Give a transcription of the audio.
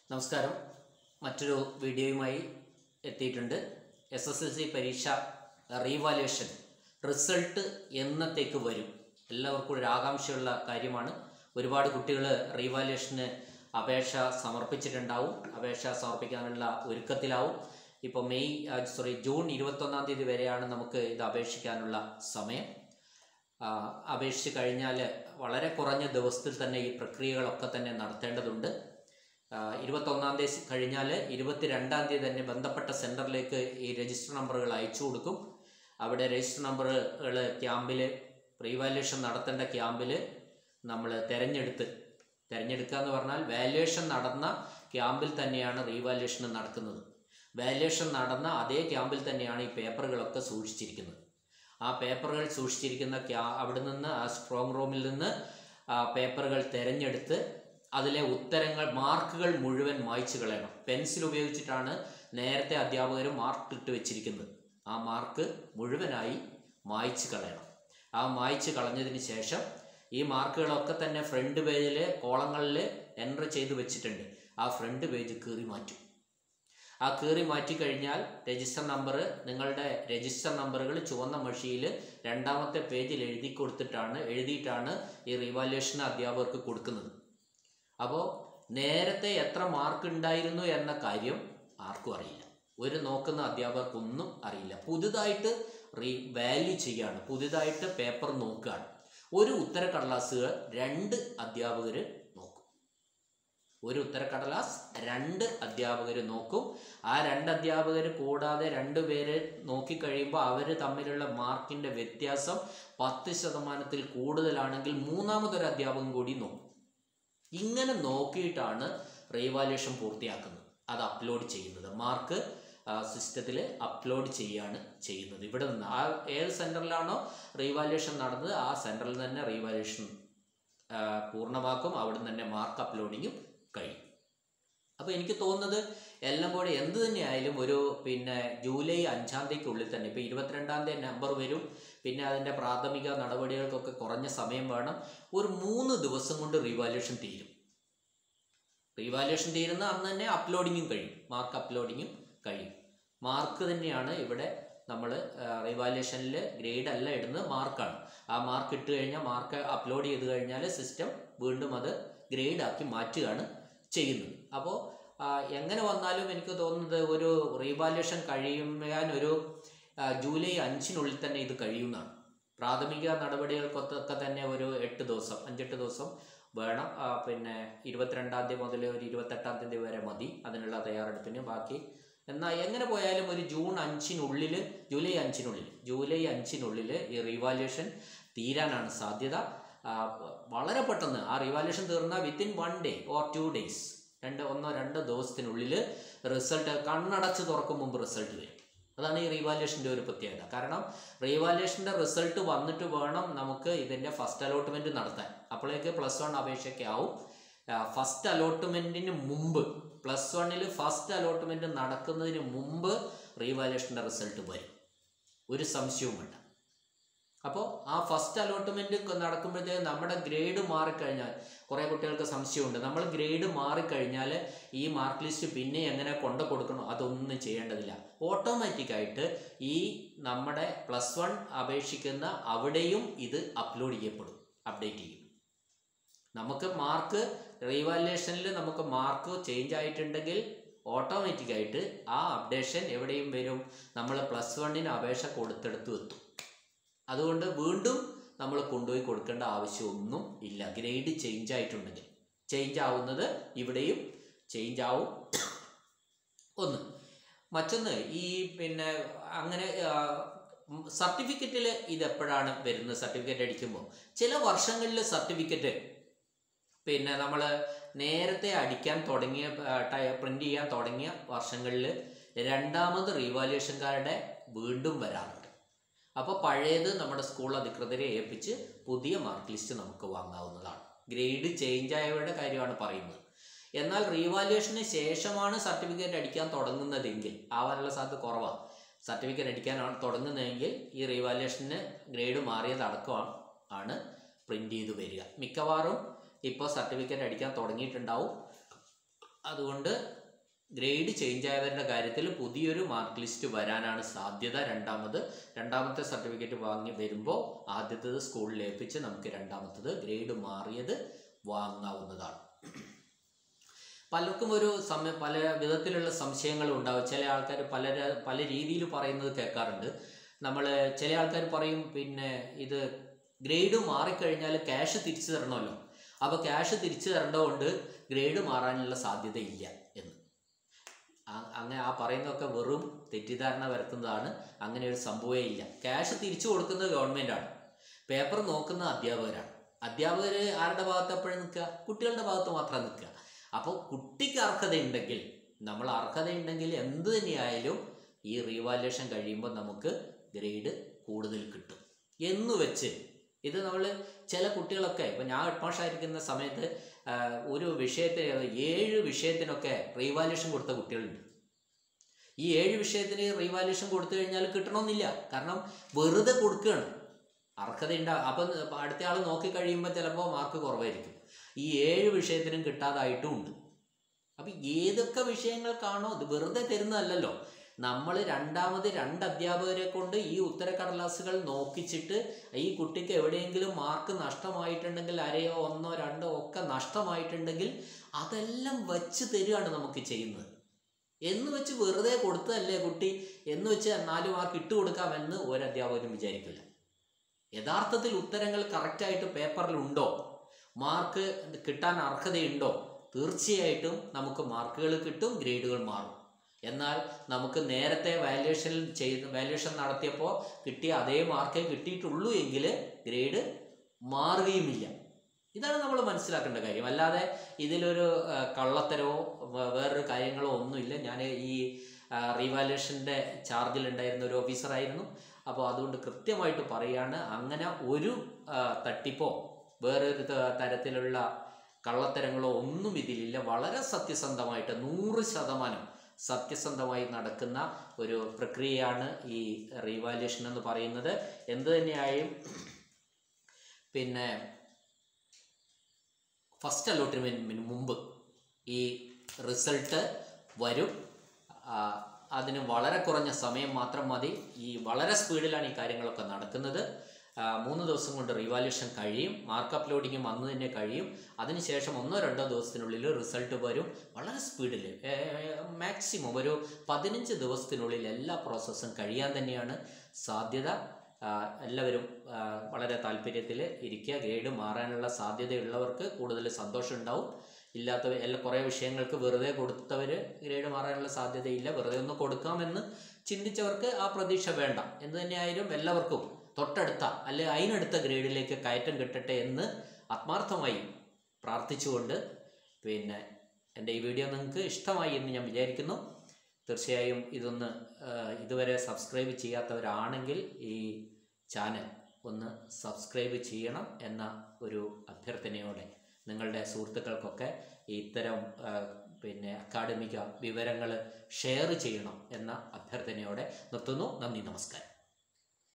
നമസ്കാരം മറ്റൊരു വീഡിയോയുമായി എത്തിയിട്ടുണ്ട് എസ് എസ് എൽ സി പരീക്ഷ റീവാലുവേഷൻ റിസൾട്ട് എന്നത്തേക്ക് വരും എല്ലാവർക്കും ഒരു ആകാംക്ഷയുള്ള കാര്യമാണ് ഒരുപാട് കുട്ടികൾ റീവാലുവേഷന് അപേക്ഷ സമർപ്പിച്ചിട്ടുണ്ടാവും അപേക്ഷ സമർപ്പിക്കാനുള്ള ഒരുക്കത്തിലാവും ഇപ്പോൾ മെയ് സോറി ജൂൺ ഇരുപത്തൊന്നാം തീയതി വരെയാണ് നമുക്ക് ഇത് അപേക്ഷിക്കാനുള്ള സമയം ആ, അപേക്ഷിച്ച് കഴിഞ്ഞാൽ വളരെ കുറഞ്ഞ ദിവസത്തിൽ തന്നെ ഈ പ്രക്രിയകളൊക്കെ തന്നെ നടത്തേണ്ടതുണ്ട് ആ, ഇരുപത്തൊന്നാം തീയതി കഴിഞ്ഞാൽ ഇരുപത്തിരണ്ടാം തീയതി തന്നെ ബന്ധപ്പെട്ട സെൻറ്ററിലേക്ക് ഈ രജിസ്റ്റർ നമ്പറുകൾ അയച്ചു കൊടുക്കും അവിടെ രജിസ്റ്റർ നമ്പറുകൾ ക്യാമ്പിൽ റീവാലുവേഷൻ നടത്തേണ്ട ക്യാമ്പിൽ നമ്മൾ തിരഞ്ഞെടുത്ത് തിരഞ്ഞെടുക്കുക എന്ന് പറഞ്ഞാൽ വാല്യുവേഷൻ നടന്ന ക്യാമ്പിൽ തന്നെയാണ് റീവാലുവേഷൻ നടക്കുന്നത് വാല്യുവേഷൻ നടന്ന അതേ ക്യാമ്പിൽ തന്നെയാണ് ഈ പേപ്പറുകളൊക്കെ സൂക്ഷിച്ചിരിക്കുന്നത് ആ പേപ്പറുകൾ സൂക്ഷിച്ചിരിക്കുന്ന ക്യാ അവിടെ നിന്ന് ആ സ്ട്രോങ് റൂമിൽ നിന്ന് ആ പേപ്പറുകൾ തിരഞ്ഞെടുത്ത് അതിലെ ഉത്തരങ്ങൾ മാർക്കുകൾ മുഴുവൻ മായ്ച്ചു കളയണം പെൻസിൽ ഉപയോഗിച്ചിട്ടാണ് നേരത്തെ അധ്യാപകർ മാർക്ക് ഇട്ട് വെച്ചിരിക്കുന്നത് ആ മാർക്ക് മുഴുവനായി മായ്ച്ചു കളയണം ആ മായ്ച്ചു കളഞ്ഞതിന് ശേഷം ഈ മാർക്കുകളൊക്കെ തന്നെ ഫ്രണ്ട് പേജിൽ കോളങ്ങളിൽ എൻ്റർ ചെയ്ത് വെച്ചിട്ടുണ്ട് ആ ഫ്രണ്ട് പേജ് കീറി മാറ്റും ആ കീറി മാറ്റി കഴിഞ്ഞാൽ രജിസ്റ്റർ നമ്പർ നിങ്ങളുടെ രജിസ്റ്റർ നമ്പറുകൾ ചുവന്ന മഷിയിൽ രണ്ടാമത്തെ പേജിൽ എഴുതി കൊടുത്തിട്ടാണ് എഴുതിയിട്ടാണ് ഈ റിവാലുവേഷൻ അധ്യാപകർക്ക് കൊടുക്കുന്നത് അപ്പോൾ നേരത്തെ എത്ര മാർക്ക് ഉണ്ടായിരുന്നു എന്ന കാര്യം ആർക്കും അറിയില്ല ഒരു നോക്കുന്ന അധ്യാപകർക്കൊന്നും അറിയില്ല പുതുതായിട്ട് റീ വാല്യൂ ചെയ്യാണ് പുതുതായിട്ട് പേപ്പർ നോക്കുകയാണ് ഒരു ഉത്തരക്കടലാസ് രണ്ട് അധ്യാപകർ നോക്കും ഒരു ഉത്തരക്കടലാസ് രണ്ട് അധ്യാപകർ നോക്കും ആ രണ്ട് അധ്യാപകർ കൂടാതെ രണ്ട് പേര് നോക്കിക്കഴിയുമ്പോൾ അവർ തമ്മിലുള്ള മാർക്കിൻ്റെ വ്യത്യാസം പത്ത് ശതമാനത്തിൽ കൂടുതലാണെങ്കിൽ മൂന്നാമതൊരു അധ്യാപകൻ കൂടി നോക്കും ഇങ്ങനെ നോക്കിയിട്ടാണ് റീവാലുവേഷൻ പൂർത്തിയാക്കുന്നത് അത് അപ്ലോഡ് ചെയ്യുന്നത് മാർക്ക് സിസ്റ്റത്തിൽ അപ്ലോഡ് ചെയ്യാണ് ചെയ്യുന്നത് ഇവിടെ നിന്ന് ആ ഏത് സെൻറ്ററിലാണോ റീവാലുവേഷൻ നടന്നത് ആ സെൻറ്ററിൽ തന്നെ റീവാലുവേഷൻ പൂർണ്ണമാക്കും അവിടെ നിന്ന് തന്നെ മാർക്ക് അപ്ലോഡിങ്ങും കഴിയും അപ്പോൾ എനിക്ക് തോന്നുന്നത് എല്ലാം കൂടെ എന്ത് തന്നെയായാലും ഒരു പിന്നെ ജൂലൈ അഞ്ചാം തീയതിക്കുള്ളിൽ തന്നെ ഇപ്പോൾ ഇരുപത്തിരണ്ടാം തീയതി നമ്പർ വരും പിന്നെ അതിൻ്റെ പ്രാഥമിക നടപടികൾക്കൊക്കെ കുറഞ്ഞ സമയം വേണം ഒരു മൂന്ന് ദിവസം കൊണ്ട് റീവാലുവേഷൻ തീരും റീവാലുവേഷൻ തീരുന്ന അന്ന് തന്നെ അപ്ലോഡിങ്ങും കഴിയും മാർക്ക് അപ്ലോഡിങ്ങും കഴിയും മാർക്ക് തന്നെയാണ് ഇവിടെ നമ്മൾ റിവാലുവേഷനിൽ ഗ്രേഡ് അല്ല ഇടുന്നത് മാർക്കാണ് ആ മാർക്ക് ഇട്ട് കഴിഞ്ഞാൽ മാർക്ക് അപ്ലോഡ് ചെയ്ത് കഴിഞ്ഞാൽ സിസ്റ്റം വീണ്ടും അത് ഗ്രേഡ് ആക്കി മാറ്റുകയാണ് ചെയ്യുന്നത് അപ്പോൾ എങ്ങനെ വന്നാലും എനിക്ക് തോന്നുന്നത് ഒരു റീവാലുവേഷൻ കഴിയുമ്പോൾ ഒരു ആ, ജൂലൈ അഞ്ചിനുള്ളിൽ തന്നെ ഇത് കഴിയുന്നതാണ് പ്രാഥമിക നടപടികൾക്കൊക്കെ തന്നെ ഒരു എട്ട് ദിവസം അഞ്ചെട്ട് ദിവസം വേണം ആ, പിന്നെ ഇരുപത്തിരണ്ടാം തീയതി മുതൽ ഒരു ഇരുപത്തെട്ടാം തീയതി വരെ മതി അതിനുള്ള തയ്യാറെടുപ്പിന് ബാക്കി എന്നാൽ എങ്ങനെ പോയാലും ഒരു ജൂൺ അഞ്ചിനുള്ളിൽ ജൂലൈ അഞ്ചിനുള്ളിൽ ജൂലൈ അഞ്ചിനുള്ളിൽ ഈ റീവാലുവേഷൻ തീരാനാണ് സാധ്യത ആ, വളരെ പെട്ടെന്ന് ആ റിവാലുവേഷൻ തീർന്നാൽ within one day or two days രണ്ട് ഒന്നോ രണ്ടോ ദിവസത്തിനുള്ളിൽ റിസൾട്ട് കണ്ണടച്ച് തുറക്കും മുമ്പ് റിസൾട്ട് വരും അതാണ് ഈ റീവാലുവേഷൻ്റെ ഒരു പ്രത്യേകത കാരണം റീവാലുവേഷൻ്റെ റിസൾട്ട് വന്നിട്ട് വേണം നമുക്ക് ഇതിൻ്റെ ഫസ്റ്റ് അലോട്ട്മെൻറ്റ് നടത്താൻ അപ്പോഴേക്ക് പ്ലസ് വൺ അപേക്ഷയ്ക്ക് ആവും ഫസ്റ്റ് അലോട്ട്മെൻറ്റിന് മുമ്പ് പ്ലസ് വണ്ണിൽ ഫസ്റ്റ് അലോട്ട്മെൻറ്റ് നടക്കുന്നതിന് മുമ്പ് റീവാലുവേഷൻ്റെ റിസൾട്ട് വരും ഒരു സംശയവും വേണ്ട അപ്പോൾ ആ ഫസ്റ്റ് അലോട്ട്മെൻറ്റ് നടക്കുമ്പോഴത്തേക്ക് നമ്മുടെ ഗ്രേഡ് മാറിക്കഴിഞ്ഞാൽ കുറേ കുട്ടികൾക്ക് സംശയമുണ്ട് നമ്മൾ ഗ്രേഡ് മാറിക്കഴിഞ്ഞാൽ ഈ മാർക്ക് ലിസ്റ്റ് പിന്നെ എങ്ങനെ കൊണ്ടു കൊടുക്കണോ അതൊന്നും ചെയ്യേണ്ടതില്ല ഓട്ടോമാറ്റിക്കായിട്ട് ഈ നമ്മുടെ പ്ലസ് വൺ അപേക്ഷിക്കുന്ന അവിടെയും ഇത് അപ്ലോഡ് ചെയ്യപ്പെടും അപ്ഡേറ്റ് ചെയ്യും നമുക്ക് മാർക്ക് റീവാലുവേഷനിൽ നമുക്ക് മാർക്ക് ചേഞ്ച് ആയിട്ടുണ്ടെങ്കിൽ ഓട്ടോമാറ്റിക്കായിട്ട് ആ അപ്ഡേഷൻ എവിടെയും വരും നമ്മൾ പ്ലസ് വണ്ണിന് അപേക്ഷ കൊടുത്തെടുത്ത് എത്തും അതുകൊണ്ട് വീണ്ടും നമ്മൾ കൊണ്ടുപോയി കൊടുക്കേണ്ട ആവശ്യമൊന്നും ഇല്ല ഗ്രേഡ് ചേഞ്ച് ആയിട്ടുണ്ടെങ്കിൽ ചേഞ്ച് ആവുന്നത് ഇവിടെയും ചേഞ്ച് ആവും ഒന്ന് മറ്റൊന്ന് ഈ പിന്നെ അങ്ങനെ സർട്ടിഫിക്കറ്റിൽ ഇത് എപ്പോഴാണ് വരുന്നത് സർട്ടിഫിക്കറ്റ് അടിക്കുമ്പോൾ ചില വർഷങ്ങളിൽ സർട്ടിഫിക്കറ്റ് പിന്നെ നമ്മൾ നേരത്തെ അടിക്കാൻ തുടങ്ങിയ പ്രിന്റ് ചെയ്യാൻ തുടങ്ങിയ വർഷങ്ങളിൽ രണ്ടാമത് റീവാലുവേഷൻകാരുടെ വീണ്ടും വരാറുണ്ട് അപ്പോൾ പഴയത് നമ്മുടെ സ്കൂൾ അധികൃതരെ ഏൽപ്പിച്ച് പുതിയ മാർക്ക് ലിസ്റ്റ് നമുക്ക് വാങ്ങാവുന്നതാണ് ഗ്രേഡ് ചേഞ്ച് ആയവരുടെ കാര്യമാണ് പറയുന്നത് എന്നാൽ റീവാലുവേഷന് ശേഷമാണ് സർട്ടിഫിക്കറ്റ് അടിക്കാൻ തുടങ്ങുന്നതെങ്കിൽ ആവാനുള്ള സാധ്യത കുറവാണ് സർട്ടിഫിക്കറ്റ് അടിക്കാനാണ് തുടങ്ങുന്നതെങ്കിൽ ഈ റീവാലുവേഷന് ഗ്രേഡ് മാറിയതടക്കമാണ് ആണ് പ്രിൻ്റ് ചെയ്ത് വരിക മിക്കവാറും ഇപ്പോൾ സർട്ടിഫിക്കറ്റ് അടിക്കാൻ തുടങ്ങിയിട്ടുണ്ടാവും അതുകൊണ്ട് ഗ്രേഡ് ചേഞ്ച് ആയവരുടെ കാര്യത്തിൽ പുതിയൊരു മാർക്ക് ലിസ്റ്റ് വരാനാണ് സാധ്യത രണ്ടാമത് രണ്ടാമത്തെ സർട്ടിഫിക്കറ്റ് വാങ്ങി വരുമ്പോൾ ആദ്യത്തേത് സ്കൂളിൽ ഏൽപ്പിച്ച് നമുക്ക് രണ്ടാമത്തത് ഗ്രേഡ് മാറിയത് വാങ്ങാവുന്നതാണ് പലർക്കും ഒരു സമയം പല വിധത്തിലുള്ള സംശയങ്ങളും ഉണ്ടാവും ചില ആൾക്കാർ പല പല രീതിയിൽ പറയുന്നത് കേൾക്കാറുണ്ട് നമ്മൾ ചില ആൾക്കാർ പറയും പിന്നെ ഇത് ഗ്രേഡ് മാറിക്കഴിഞ്ഞാൽ ക്യാഷ് തിരിച്ചു തരണമല്ലോ അപ്പോൾ ക്യാഷ് തിരിച്ചു തരേണ്ടതുകൊണ്ട് ഗ്രേഡ് മാറാനുള്ള സാധ്യതയില്ല എന്ന് ആ- അങ്ങനെ ആ പറയുന്നതൊക്കെ വെറും തെറ്റിദ്ധാരണ വരുത്തുന്നതാണ് അങ്ങനെ ഒരു സംഭവമേ ഇല്ല ക്യാഷ് തിരിച്ചു കൊടുക്കുന്നത് ഗവൺമെൻറ്റാണ് പേപ്പർ നോക്കുന്ന അധ്യാപകരാണ് അധ്യാപകർ ആരുടെ ഭാഗത്ത് എപ്പോഴും നിൽക്കുക കുട്ടികളുടെ ഭാഗത്ത് മാത്രം നിൽക്കുക അപ്പോൾ കുട്ടിക്ക് അർഹതയുണ്ടെങ്കിൽ നമ്മൾ അർഹതയുണ്ടെങ്കിൽ എന്ത് തന്നെയായാലും ഈ റീവാലുവേഷൻ കഴിയുമ്പോൾ നമുക്ക് ഗ്രേഡ് കൂടുതൽ കിട്ടും എന്ന് വെച്ച് ഇത് നമ്മൾ ചില കുട്ടികളൊക്കെ ഇപ്പം ഞാൻ ഹെഡ് മാഷായിരിക്കുന്ന സമയത്ത് ആ, ഒരു വിഷയത്തിന് ഏഴ് വിഷയത്തിനൊക്കെ റീവാലുവേഷൻ കൊടുത്ത കുട്ടികളുണ്ട് ഈ ഏഴ് വിഷയത്തിന് റീവാലുവേഷൻ കൊടുത്തു കഴിഞ്ഞാൽ കിട്ടണമെന്നില്ല കാരണം വെറുതെ കൊടുക്കുകയാണ് അർഹതയുണ്ടാ അപ്പം അടുത്ത ആൾ നോക്കി കഴിയുമ്പോൾ ചിലപ്പോൾ മാർക്ക് കുറവായിരിക്കും ഈ ഏഴ് വിഷയത്തിനും കിട്ടാതായിട്ടും ഉണ്ട് അപ്പം ഏതൊക്കെ വിഷയങ്ങൾക്കാണോ ഇത് വെറുതെ തരുന്നതല്ലല്ലോ നമ്മൾ രണ്ടാമത് രണ്ട് അധ്യാപകരെ കൊണ്ട് ഈ ഉത്തരക്കടലാസുകൾ നോക്കിച്ചിട്ട് ഈ കുട്ടിക്ക് എവിടെയെങ്കിലും മാർക്ക് നഷ്ടമായിട്ടുണ്ടെങ്കിൽ അരയോ ഒന്നോ രണ്ടോ ഒക്കെ നഷ്ടമായിട്ടുണ്ടെങ്കിൽ അതെല്ലാം വച്ച് തരികയാണ് നമുക്ക് ചെയ്യുന്നത് എന്ന് വെച്ച് വെറുതെ കൊടുത്തതല്ലേ കുട്ടി എന്ന് വെച്ച് നാല് മാർക്ക് ഇട്ട് കൊടുക്കാമെന്ന് ഒരു അധ്യാപകനും വിചാരിക്കില്ല യഥാർത്ഥത്തിൽ ഉത്തരങ്ങൾ കറക്റ്റായിട്ട് പേപ്പറിൽ ഉണ്ടോ മാർക്ക് കിട്ടാൻ അർഹതയുണ്ടോ തീർച്ചയായിട്ടും നമുക്ക് മാർക്കുകൾ കിട്ടും ഗ്രേഡുകൾ മാറും എന്നാൽ നമുക്ക് നേരത്തെ വാല്യുവേഷൻ ചെയ്ത് വാല്യുവേഷൻ നടത്തിയപ്പോൾ കിട്ടിയ അതേ മാർക്കേ കിട്ടിയിട്ടുള്ളൂ എങ്കിൽ ഗ്രേഡ് മാറുകയുമില്ല ഇതാണ് നമ്മൾ മനസ്സിലാക്കേണ്ട കാര്യം അല്ലാതെ ഇതിലൊരു ആ, കള്ളത്തരമോ വേ- വേറൊരു കാര്യങ്ങളോ ഒന്നുമില്ല ഞാൻ ഈ റീവാലുവേഷൻ്റെ ചാർജിലുണ്ടായിരുന്ന ഒരു ഓഫീസറായിരുന്നു അപ്പോൾ അതുകൊണ്ട് കൃത്യമായിട്ട് പറയാണ് അങ്ങനെ ഒരു ആ, തട്ടിപ്പോ വേറൊരു ത- തരത്തിലുള്ള കള്ളത്തരങ്ങളോ ഒന്നും ഇതിലില്ല വളരെ സത്യസന്ധമായിട്ട് നൂറ് ശതമാനം സത്യസന്ധമായി നടക്കുന്ന ഒരു പ്രക്രിയയാണ് ഈ റീവാലുവേഷൻ എന്ന് പറയുന്നത് എന്ത് തന്നെയായും പിന്നെ ഫസ്റ്റ് അലോട്ട്മെൻറ്റിന് മുമ്പ് ഈ റിസൾട്ട് വരും ആ, അതിന് വളരെ കുറഞ്ഞ സമയം മാത്രം മതി ഈ വളരെ സ്പീഡിലാണ് ഈ കാര്യങ്ങളൊക്കെ നടക്കുന്നത് ആ, മൂന്ന് ദിവസം കൊണ്ട് റിവാല്യൂഷൻ കഴിയും മാർക്ക് അപ്ലോഡിങ്ങും അന്ന് തന്നെ കഴിയും അതിനുശേഷം ഒന്നോ രണ്ടോ ദിവസത്തിനുള്ളിൽ റിസൾട്ട് വരും വളരെ സ്പീഡിൽ മാക്സിമം ഒരു പതിനഞ്ച് ദിവസത്തിനുള്ളിൽ എല്ലാ പ്രോസസ്സും കഴിയാൻ തന്നെയാണ് സാധ്യത ആ, എല്ലാവരും ആ, വളരെ താല്പര്യത്തിൽ ഇരിക്കുക ഗ്രേഡ് മാറാനുള്ള സാധ്യതയുള്ളവർക്ക് കൂടുതൽ സന്തോഷം ഉണ്ടാവും ഇല്ലാത്ത എല്ലാ കുറേ വിഷയങ്ങൾക്ക് വെറുതെ കൊടുത്തവർ ഗ്രേഡ് മാറാനുള്ള സാധ്യതയില്ല വെറുതെ ഒന്ന് കൊടുക്കാമെന്ന് ചിന്തിച്ചവർക്ക് ആ പ്രതീക്ഷ വേണ്ട എന്ന് തന്നെയായാലും എല്ലാവർക്കും തൊട്ടടുത്ത അല്ലെ അതിനടുത്ത ഗ്രേഡിലേക്ക് കയറ്റം കിട്ടട്ടെ എന്ന് ആത്മാർത്ഥമായി പ്രാർത്ഥിച്ചുകൊണ്ട് പിന്നെ എൻ്റെ ഈ വീഡിയോ നിങ്ങൾക്ക് ഇഷ്ടമായി എന്ന് ഞാൻ വിചാരിക്കുന്നു തീർച്ചയായും ഇതൊന്ന് ആ, ഇതുവരെ സബ്സ്ക്രൈബ് ചെയ്യാത്തവരാണെങ്കിൽ ഈ ചാനൽ ഒന്ന് സബ്സ്ക്രൈബ് ചെയ്യണം എന്ന ഒരു അഭ്യർത്ഥനയോടെ നിങ്ങളുടെ സുഹൃത്തുക്കൾക്കൊക്കെ ഇത്തരം ആ, പിന്നെ അക്കാഡമിക വിവരങ്ങൾ ഷെയർ ചെയ്യണം എന്ന അഭ്യർത്ഥനയോടെ നിർത്തുന്നു നന്ദി നമസ്കാരം